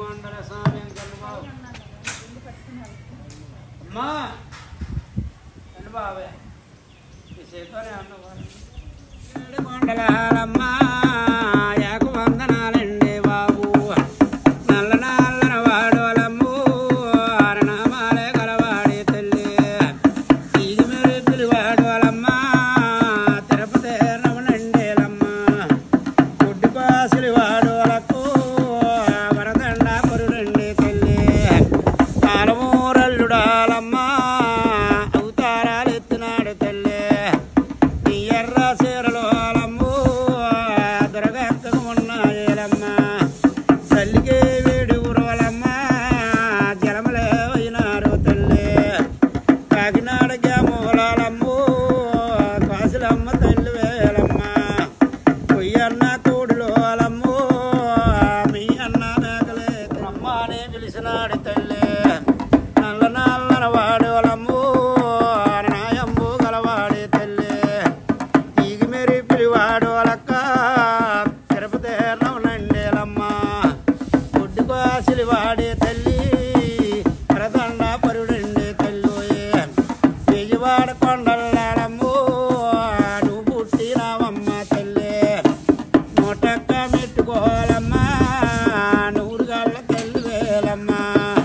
ఏడుగొండల స్వామి వెంకన్న బాబు అమ్మా ఎండు బాబే ఈ చేతోనే అన్నవారు ఏడుగొండలమ్మా యాకు వందనాలండి బాబు నల్ల నల్లన వాడోలమ్ము అరణామాలే గలవాడి తల్లి ఇది మీరు పిలివాడోలమ్మా తిరుపతి రమణండేలమ్మా గుడ్డి పాసులు వాడోలకు వరదండ పొరుడండి తల్లి కాలమూరల్లుడాలమ్మా అవతారాలు ఎత్తినాడు తల్లి నీ ఎర్ర చీరలు అలమ్ము దొరగత్తకు ఉన్నాయేలమ్మా తల్లికి వేడి ఊరవలమ్మా జలములే అయినారు తల్లి కాకినాడ గ్యామూలాలమ్ము కాసులమ్మ తల్లి వేలమ్మా పొయ్యన్న తోడులో అలమ్ము మీ అన్న మేకలే అమ్మానే పిలిచినాడు తల్లి నల్ల నల్లన వాడు అలమ్ము నాయమ్ము గలవాడి తల్లి ఈగ మెరి పిలివాడు అలక్క తిరుపతి రమణండేలమ్మ గుడ్డు కాసిలి వాడే తల్లి ప్రదండ పరుడండి తల్లి విజయవాడ కొండలమ్ము నువ్వు పుట్టినావమ్మ తల్లి నూటక్క మెట్టుకోవాలమ్మా నూరు గల్ల తల్లి వేలమ్మా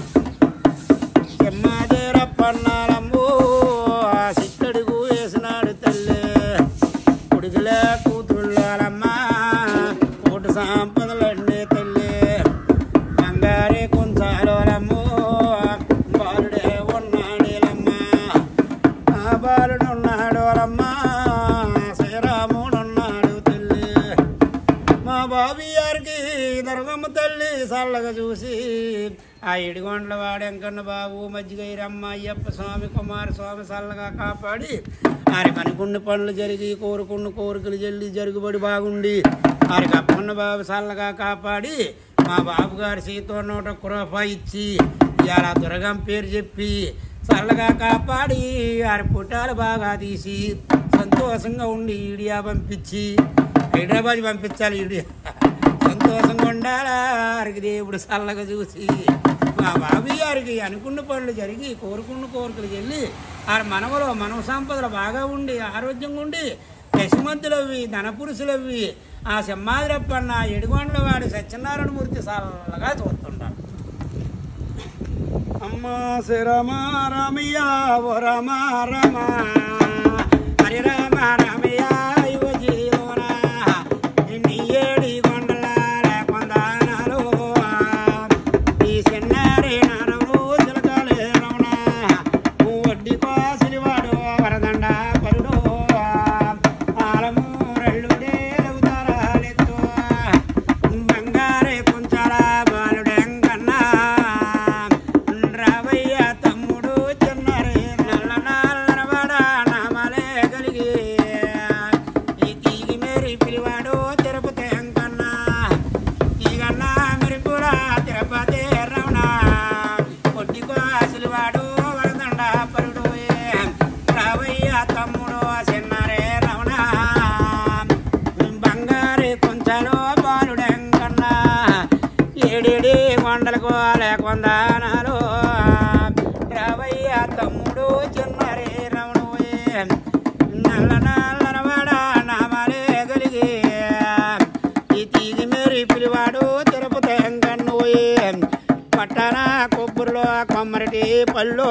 చెమ్మాదేరప్పన్నాలమ్ము సిట్టడుగు వేసినాడు తల్లి కుడికిలే కూతుళ్ళాలమ్మా కోటి సంపదలండి తల్లి బంగారే కొంచాలోలమ్ము బాలుడే ఉన్నాడేలమ్మా ఆ బాలుడున్నాడోలమ్మా శ్రీరాముడున్నాడు తల్లి మా బాబీ గారికి దొరకమ్మ తల్లి చల్లగా చూసి ఆ ఇడిగొండల వాడెంకన్న బాబు మజ్జిగైరమ్మ అయ్యప్ప స్వామి కుమార స్వామి చల్లగా కాపాడి ఆరికి అనుకున్న పనులు జరిగి కోరుకున్న కోరికలు జల్లి జరుగుబడి బాగుండి ఆరికి అప్పన్న బాబు చల్లగా కాపాడి మా బాబు గారి సీతో నూట ఒక్క రూపాయి ఇచ్చి ఇలా దుర్గం పేరు చెప్పి చల్లగా కాపాడి ఆరి పుట్టాలు బాగా తీసి సంతోషంగా ఉండి ఈడియా పంపించి హైదరాబాద్ పంపించాలి ఈడియా సంతోషంగా ఉండాలా వారికి దేవుడు చల్లగా చూసి మా బాబీ గారికి అనుకున్న పనులు జరిగి కోరుకున్న కోరికలు వెళ్ళి ఆ మనవలో మనవ సంపదలు బాగా ఉండి ఆరోగ్యంగా ఉండి యశమంతులవి ధనపురుషులవి ఆ సింహాద్రప్పన్న ఎడుగొండల వాడి సత్యనారాయణమూర్తి చల్లగా చూస్తుంటారు అమ్మ శ్రీరామ రామయ్య ఓ రామ రామ హరి రామ రామయ్య యువ జీవన నీ ఏడి కొండల లేకొందానాలు ఈ చిన్నారి నానవు చిలకలే రమణ వడ్డీ కోసిలివాడు వరదండ పరుడు ఆలము రళ్ళుడే లవుతారాలెత్తు బంగారే కొంచాల బాలుడెంకన్నా రావయ్య తమ్ముడు చిన్నరే నల్ల నల్లనవాడ నామలే కలిగి ఈ తీగి మేరి పిలివాడు తిరుపతి ఎంకన్నా తీగన్నా మెరుపుల తిరుపతి రమణ కొట్టికో అసలువాడు వరదండ పరుడు రావయ్య తమ్ముడు చిన్నరే రమణ బంగారు కొంచెలో బాలుడెంకన్నా ఏడేడి కొండలకు లేకొందానాలు రావయ్య తమ్ముడు చిన్నరే రమణు నల్ల నల్లన వాడ నామాలే కలిగి ఈ తీగి మేరి పిలివాడు తిరుపతి ఎంకన్ను పట్టణ కొబ్బరిలో కొమ్మరటి పళ్ళు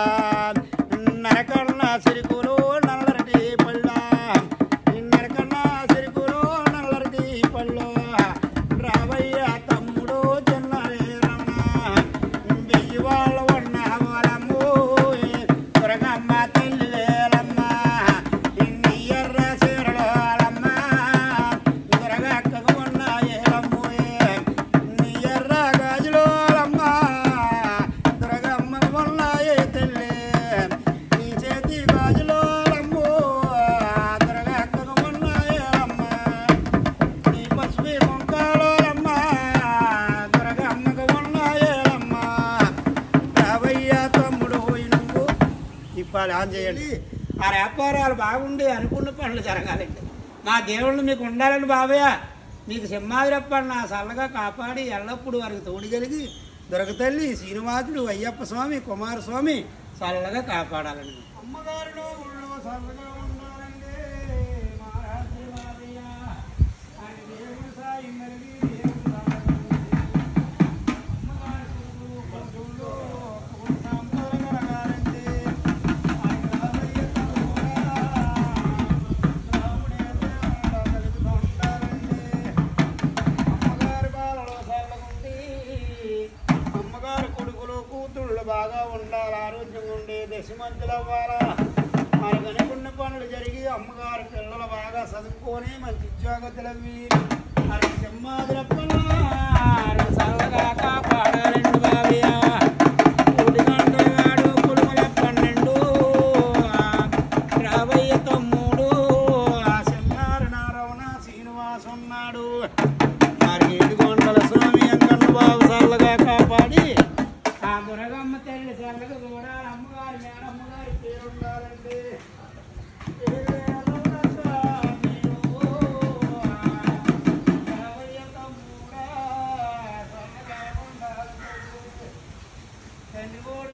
నరకన్న సిరుకులు నల్లరటి పళ్ళ నరకన్న సిరుకులు నల్లరటి పళ్ళు రావయ్య తమ్ముడు చిన్నరే రమణ వెయ్యి వాళ్ళ ఉన్న వాళ్ళమ్ము దురగమ్మ తెల్లేలమ్మ ఇన్ని ఎర్ర చీరలోలమ్మ దురగక్కకు ఉన్న ఏలమ్ము నీ ఎర్ర గాజులోలమ్మ దురగమ్మకు ఉన్న ఏ తెల్లే నీ చేతి గాజులోలమ్ము దురగక్కకు ఉన్న ఏలమ్మ నీ పసుపు మొక్కలోలమ్మ దురగమ్మకు ఉన్న ఏలమ్మ రావయ్య తమ్ముడు పోయి నువ్వు ఇప్పాలి ఆన్ చేయండి ఆ వ్యాపారాలు బాగుండి అనుకున్న పనులు జరగాలండి మా దేవుళ్ళు మీకు ఉండాలండి బాబయ్య మీకు సింహాదిరప్పన్న చల్లగా కాపాడి ఎల్లప్పుడూ వారికి తోడుగలిగి దొరకతల్లి శ్రీనివాసుడు అయ్యప్ప స్వామి కుమారస్వామి చల్లగా కాపాడాలని అమ్మగారిలో ఊళ్ళో చల్లగా ఉండాలంటే మహారాజు వారయ్య. ఆయన దేవుడి సాయి మెరిగి దేవుడి అమ్మగారి చూడు పశువుల్లో పూర్ణ సాంబాలు కలగాలంటే ఆయన రామయ్య రాముడే కలుగుతూ ఉంటారంటే అమ్మగారి బాలలో చల్లగుండి అమ్మగారి కొడుకులు కూతుళ్ళు బాగా ఉండాలి ఆరోగ్యంగా ఉండి దశమంతులు అవ్వాలా మనకు అనుకున్న పనులు జరిగి అమ్మగారి పిల్లలు బాగా చదువుకొని మంచి ఉద్యోగతులు అవి అది సింహాద్రప్పలా చల్లగా కాపాడు